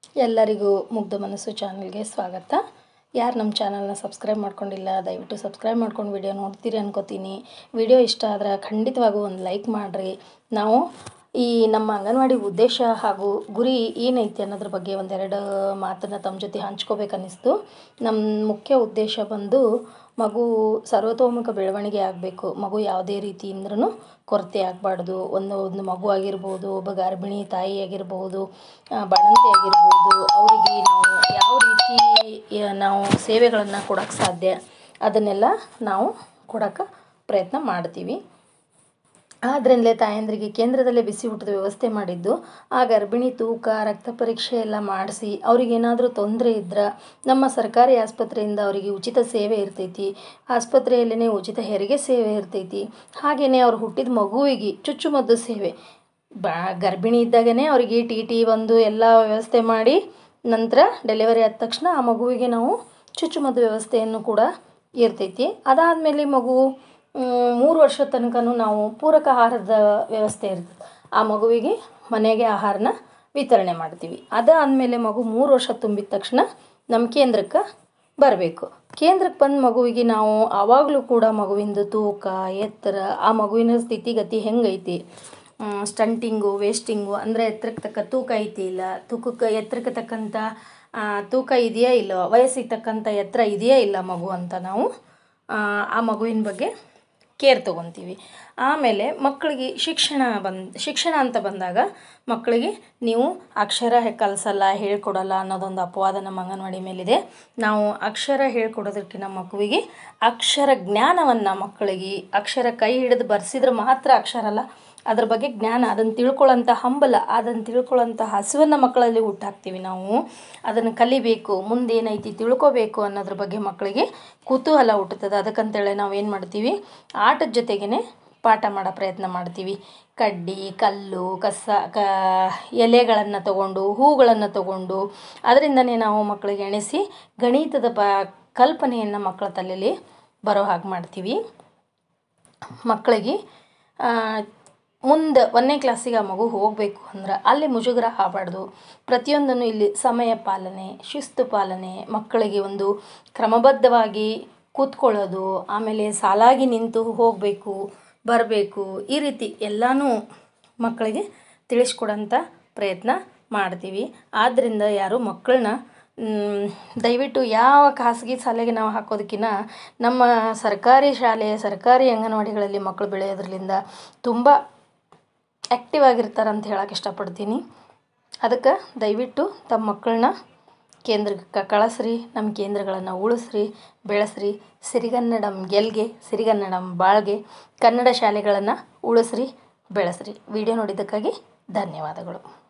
ಎಲ್ಲರಿಗೂ ಮುಗ್ಧ ಮನಸ್ಸು ಚಾನಲ್ಗೆ ಸ್ವಾಗತ ಯಾರು ನಮ್ಮ ಚಾನಲ್ನ ಸಬ್ಸ್ಕ್ರೈಬ್ ಮಾಡ್ಕೊಂಡಿಲ್ಲ ದಯವಿಟ್ಟು ಸಬ್ಸ್ಕ್ರೈಬ್ ಮಾಡ್ಕೊಂಡು ವಿಡಿಯೋ ನೋಡ್ತೀರಿ ಅನ್ಕೋತೀನಿ ವಿಡಿಯೋ ಇಷ್ಟ ಆದ್ರೆ ಖಂಡಿತವಾಗೂ ಒಂದು ಲೈಕ್ ಮಾಡಿರಿ ನಾವು ಈ ನಮ್ಮ ಅಂಗನವಾಡಿ ಉದ್ದೇಶ ಹಾಗೂ ಗುರಿ ಏನೈತಿ ಅನ್ನೋದ್ರ ಬಗ್ಗೆ ಒಂದೆರಡು ಮಾತನ್ನು ತಮ್ಮ ಜೊತೆ ಹಂಚ್ಕೋಬೇಕನ್ನಿಸ್ತು ನಮ್ಮ ಮುಖ್ಯ ಉದ್ದೇಶ ಬಂದು ಮಗು ಸರ್ವತೋಮುಖ ಬೆಳವಣಿಗೆ ಆಗಬೇಕು ಮಗು ಯಾವುದೇ ರೀತಿಯಿಂದ್ರೂ ಕೊರತೆ ಆಗಬಾರ್ದು ಒಂದು ಒಂದು ಮಗು ಆಗಿರ್ಬೋದು ಒಬ್ಬ ಗರ್ಭಿಣಿ ತಾಯಿ ಆಗಿರ್ಬೋದು ಬಾಣಂತಿ ಆಗಿರ್ಬೋದು ಅವರಿಗೆ ನಾವು ಯಾವ ರೀತಿ ಯ- ನಾವು ಸೇವೆಗಳನ್ನು ಕೊಡೋಕ್ಕೆ ಸಾಧ್ಯ ಅದನ್ನೆಲ್ಲ ನಾವು ಕೊಡೋಕ್ಕೆ ಪ್ರಯತ್ನ ಮಾಡ್ತೀವಿ ಆದ್ರಿಂದಲೇ ತಾಯಂದ್ರಿಗೆ ಕೇಂದ್ರದಲ್ಲೇ ಬಿಸಿ ಊಟದ ವ್ಯವಸ್ಥೆ ಮಾಡಿದ್ದು ಆ ಗರ್ಭಿಣಿ ತೂಕ ರಕ್ತ ಪರೀಕ್ಷೆ ಎಲ್ಲ ಮಾಡಿಸಿ ಅವ್ರಿಗೇನಾದರೂ ತೊಂದರೆ ಇದ್ರೆ ನಮ್ಮ ಸರ್ಕಾರಿ ಆಸ್ಪತ್ರೆಯಿಂದ ಅವರಿಗೆ ಉಚಿತ ಸೇವೆ ಇರ್ತೈತಿ ಆಸ್ಪತ್ರೆಯಲ್ಲೇ ಉಚಿತ ಹೆರಿಗೆ ಸೇವೆ ಇರ್ತೈತಿ ಹಾಗೆಯೇ ಅವ್ರು ಹುಟ್ಟಿದ ಮಗುವಿಗೆ ಚುಚ್ಚುಮದ್ದು ಸೇವೆ ಬಾ ಗರ್ಭಿಣಿ ಇದ್ದಾಗನೇ ಅವರಿಗೆ ಟಿ ಟಿ ಬಂದು ಎಲ್ಲ ವ್ಯವಸ್ಥೆ ಮಾಡಿ ನಂತರ ಡೆಲಿವರಿ ಆದ ತಕ್ಷಣ ಆ ಮಗುವಿಗೆ ನಾವು ಚುಚ್ಚುಮದ್ದು ವ್ಯವಸ್ಥೆಯನ್ನು ಕೂಡ ಇರ್ತೈತಿ ಅದಾದಮೇಲೆ ಮಗು ಮ್, ಮೂರು ವರ್ಷದ ತನಕನೂ ನಾವು ಪೂರಕ ಆಹಾರದ ವ್ಯವಸ್ಥೆ ಇರ್ತದೆ ಆ ಮಗುವಿಗೆ ಮನೆಗೆ ಆಹಾರನ ವಿತರಣೆ ಮಾಡ್ತೀವಿ ಅದಾದಮೇಲೆ ಮಗು ಮೂರು ವರ್ಷ ತುಂಬಿದ ತಕ್ಷಣ ನಮ್ಮ ಕೇಂದ್ರಕ್ಕೆ ಬರಬೇಕು ಕೇಂದ್ರಕ್ಕೆ ಬಂದ ಮಗುವಿಗೆ ನಾವು ಆವಾಗಲೂ ಕೂಡ ಮಗುವಿಂದು ತೂಕ ಎತ್ತರ ಆ ಮಗುವಿನ ಸ್ಥಿತಿಗತಿ ಹೆಂಗೈತಿ ಸ್ಟಂಟಿಂಗು ವೇಸ್ಟಿಂಗು ಅಂದರೆ ಎತ್ತರಕ್ಕೆ ತಕ್ಕ ತೂಕ ಐತಿ ಇಲ್ಲ ತೂಕಕ್ಕೆ ಎತ್ತರಕ್ಕೆ ತಕ್ಕಂಥ ಆ, ತೂಕ ಇದೆಯಾ ಇಲ್ಲೋ ವಯಸ್ಸಿಗೆ ತಕ್ಕಂಥ ಎತ್ತರ ಇದೆಯಾ ಇಲ್ಲ ಮಗು ಅಂತ ನಾವು ಆ, ಆ ಮಗುವಿನ ಬಗ್ಗೆ ಕೇರ್ ತೊಗೊತೀವಿ ಆಮೇಲೆ ಮಕ್ಕಳಿಗೆ ಶಿಕ್ಷಣ ಬಂದು ಶಿಕ್ಷಣ ಅಂತ ಬಂದಾಗ ಮಕ್ಕಳಿಗೆ ನೀವು ಅಕ್ಷರ ಹೆ- ಕಲಿಸಲ್ಲ ಹೇಳ್ಕೊಡಲ್ಲ ಅನ್ನೋದೊಂದು ಅಪವಾದ ನಮ್ಮ ಅಂಗನವಾಡಿ ಮೇಲಿದೆ ನಾವು ಅಕ್ಷರ ಹೇಳ್ಕೊಡೋದಕ್ಕಿಂತ ಮಗುವಿಗೆ ಅಕ್ಷರ ಜ್ಞಾನವನ್ನು ಮಕ್ಕಳಿಗೆ ಅಕ್ಷರ ಕೈ ಹಿಡಿದು ಬರ್ಸಿದ್ರೆ ಮಾತ್ರ ಅಕ್ಷರ ಅಲ್ಲ ಅದ್ರ ಬಗ್ಗೆ ಜ್ಞಾನ ಅದನ್ನು ತಿಳ್ಕೊಳ್ಳೋಂಥ ಹಂಬಲ ಅದನ್ನು ತಿಳ್ಕೊಳ್ಳೋಂಥ ಹಸುವನ್ನು ಮಕ್ಕಳಲ್ಲಿ ಹುಟ್ಟಾಕ್ತೀವಿ ನಾವು ಅದನ್ನು ಕಲಿಬೇಕು ಮುಂದೆ ಏನೈತಿ ತಿಳ್ಕೊಬೇಕು ಅನ್ನೋದ್ರ ಬಗ್ಗೆ ಮಕ್ಕಳಿಗೆ ಕುತೂಹಲ ಹುಟ್ಟುತ್ತದೆ ಅದಕ್ಕಂತೇಳಿ ನಾವು ಏನು ಮಾಡ್ತೀವಿ ಆಟದ ಜೊತೆಗೇ ಪಾಠ ಮಾಡೋ ಪ್ರಯತ್ನ ಮಾಡ್ತೀವಿ ಕಡ್ಡಿ ಕಲ್ಲು ಕಸ ಕ ಎಲೆಗಳನ್ನು ತಗೊಂಡು ಹೂಗಳನ್ನು ತಗೊಂಡು ಅದರಿಂದನೇ ನಾವು ಮಕ್ಕಳಿಗೆ ಎಣಿಸಿ ಗಣಿತದ ಬ ಕಲ್ಪನೆಯನ್ನು ಮಕ್ಕಳ ತಲೆಯಲ್ಲಿ ಬರೋ ಹಾಗೆ ಮಾಡ್ತೀವಿ ಮಕ್ಕಳಿಗೆ ಮುಂದೆ ಒಂದನೇ ಕ್ಲಾಸಿಗೆ ಆ ಮಗು ಹೋಗಬೇಕು ಅಂದ್ರೆ ಅಲ್ಲಿ ಮುಜುಗರ ಆಗಬಾರ್ದು ಪ್ರತಿಯೊಂದನ್ನು ಇಲ್ಲಿ ಸಮಯ ಪಾಲನೆ ಶಿಸ್ತು ಪಾಲನೆ ಮಕ್ಕಳಿಗೆ ಒಂದು ಕ್ರಮಬದ್ಧವಾಗಿ ಕೂತ್ಕೊಳ್ಳೋದು ಆಮೇಲೆ ಸಾಲಾಗಿ ನಿಂತು ಹೋಗಬೇಕು ಬರಬೇಕು ಈ ರೀತಿ ಎಲ್ಲನೂ ಮಕ್ಕಳಿಗೆ ತಿಳಿಸ್ಕೊಡೋಂಥ ಪ್ರಯತ್ನ ಮಾಡ್ತೀವಿ ಆದ್ದರಿಂದ ಯಾರು ಮಕ್ಕಳನ್ನ ಮ್, ದಯವಿಟ್ಟು ಯಾವ ಖಾಸಗಿ ಶಾಲೆಗೆ ನಾವು ಹಾಕೋದಕ್ಕಿಂತ ನಮ್ಮ ಸರ್ಕಾರಿ ಶಾಲೆ ಸರ್ಕಾರಿ ಅಂಗನವಾಡಿಗಳಲ್ಲಿ ಮಕ್ಕಳು ಬೆಳೆಯೋದ್ರಲ್ಲಿಂದ ತುಂಬ ಆ್ಯಕ್ಟಿವ್ ಆಗಿರ್ತಾರೆ ಅಂತ ಹೇಳಕ್ಕೆ ಇಷ್ಟಪಡ್ತೀನಿ ಅದಕ್ಕೆ ದಯವಿಟ್ಟು ತಮ್ಮ ಮಕ್ಕಳನ್ನ ಕೇಂದ್ರಕ್ಕೆ ಕಳಿಸ್ರಿ ನಮ್ಮ ಕೇಂದ್ರಗಳನ್ನು ಉಳಿಸ್ರಿ ಬೆಳೆಸ್ರಿ ಸಿರಿಗನ್ನಡಂ ಗೆಲ್ಗೆ ಸಿರಿಗನ್ನಡಂ ಬಾಳ್ಗೆ ಕನ್ನಡ ಶಾಲೆಗಳನ್ನು ಉಳಿಸ್ರಿ ಬೆಳೆಸ್ರಿ ವಿಡಿಯೋ ನೋಡಿದ್ದಕ್ಕಾಗಿ ಧನ್ಯವಾದಗಳು